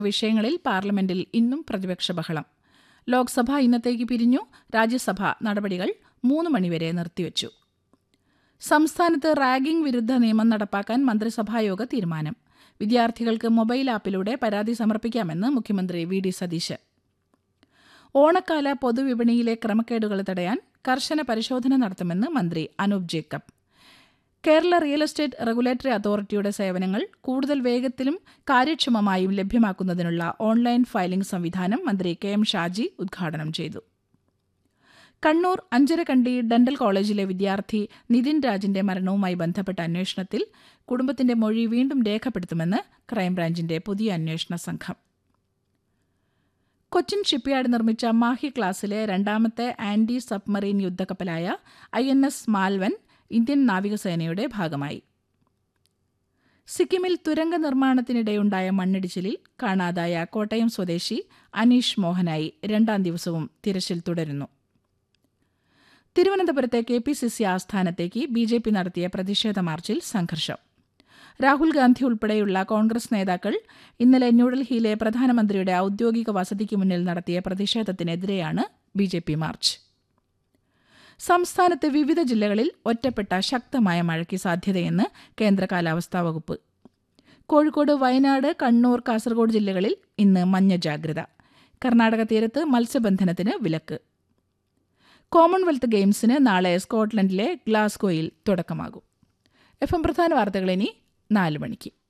വിഷയങ്ങളിൽ പാർലമെന്റിൽ ഇന്നും പ്രതിപക്ഷ ബഹളം ലോക്സഭ ഇന്നത്തേക്ക് പിരിഞ്ഞു രാജ്യസഭ നടപടികൾ മൂന്ന് മണിവരെ നിർത്തിവച്ചു സംസ്ഥാനത്ത് റാഗിംഗ് വിരുദ്ധ നിയമം നടപ്പാക്കാൻ മന്ത്രിസഭായോഗ തീരുമാനം വിദ്യാർത്ഥികൾക്ക് മൊബൈൽ ആപ്പിലൂടെ പരാതി സമർപ്പിക്കാമെന്ന് മുഖ്യമന്ത്രി വി ഡി സതീശ് ഓണക്കാല പൊതുവിപണിയിലെ ക്രമക്കേടുകൾ തടയാൻ കർശന പരിശോധന നടത്തുമെന്ന് മന്ത്രി Anoop Jacob Kerala real estate regulatory അതോറിറ്റിയുടെ സേവനങ്ങൾ കൂടുതൽ വേഗത്തിലും കാര്യക്ഷമമായും ലഭ്യമാക്കുന്നതിനുള്ള ഓൺലൈൻ ഫയലിംഗ് സംവിധാനം മന്ത്രി കെ എം ഷാജി ഉദ്ഘാടനം ചെയ്തു കണ്ണൂർ അഞ്ചരക്കണ്ടി ഡെന്റൽ കോളേജിലെ വിദ്യാർത്ഥി നിതിൻ രാജിന്റെ മരണവുമായി ബന്ധപ്പെട്ട അന്വേഷണത്തിൽ കുടുംബത്തിന്റെ മൊഴി വീണ്ടും രേഖപ്പെടുത്തുമെന്ന് ക്രൈംബ്രാഞ്ചിന്റെ പുതിയ അന്വേഷണ സംഘം കൊച്ചിൻ ഷിപ്പ്യാർഡ് നിർമ്മിച്ച മാഹി ക്ലാസ്സിലെ രണ്ടാമത്തെ ആന്റി സബ്മറീൻ യുദ്ധക്കപ്പലായ I N S Malvan Indian നാവികസേനയുടെ ഭാഗമായി സിക്കിമിൽ തുരങ്ക നിർമ്മാണത്തിനിടെയുണ്ടായ മണ്ണിടിച്ചിലിൽ കാണാതായ കോട്ടയം സ്വദേശി അനീഷ് മോഹനായി രണ്ടാം ദിവസവും തിരച്ചിൽ തുടരുന്നു തിരുവനന്തപുരത്തെ കെ പി സി സി ആസ്ഥാനത്തേക്ക് ബി ജെ പി നടത്തിയ പ്രതിഷേധ മാർച്ചിൽ സംഘർഷം രാഹുൽ ഗാന്ധി ഉൾപ്പെടെയുള്ള കോൺഗ്രസ് നേതാക്കൾ ഇന്നലെ ന്യൂഡൽഹിയിലെ പ്രധാനമന്ത്രിയുടെ ഔദ്യോഗിക വസതിക്ക് മുന്നിൽ നടത്തിയ പ്രതിഷേധത്തിനെതിരെയാണ് ബി ജെ പി മാർച്ച് സംസ്ഥാനത്ത് വിവിധ ജില്ലകളിൽ ഒറ്റപ്പെട്ട ശക്തമായ മഴയ്ക്ക് സാധ്യതയെന്ന് കേന്ദ്ര കാലാവസ്ഥാ വകുപ്പ് കോഴിക്കോട് വയനാട് കണ്ണൂർ കാസർഗോഡ് ജില്ലകളിൽ ഇന്ന് മഞ്ഞ ജാഗ്രത കർണാടക തീരത്ത് മത്സ്യബന്ധനത്തിന് വിലക്ക് കോമൺവെൽത്ത് ഗെയിംസിന് നാളെ സ്കോട്ട്ലൻഡിലെ ഗ്ലാസ്ഗോയിൽ തുടക്കമാകും എഫ് എം പ്രധാന വാർത്തകൾ ഇനി നാല് മണിക്ക്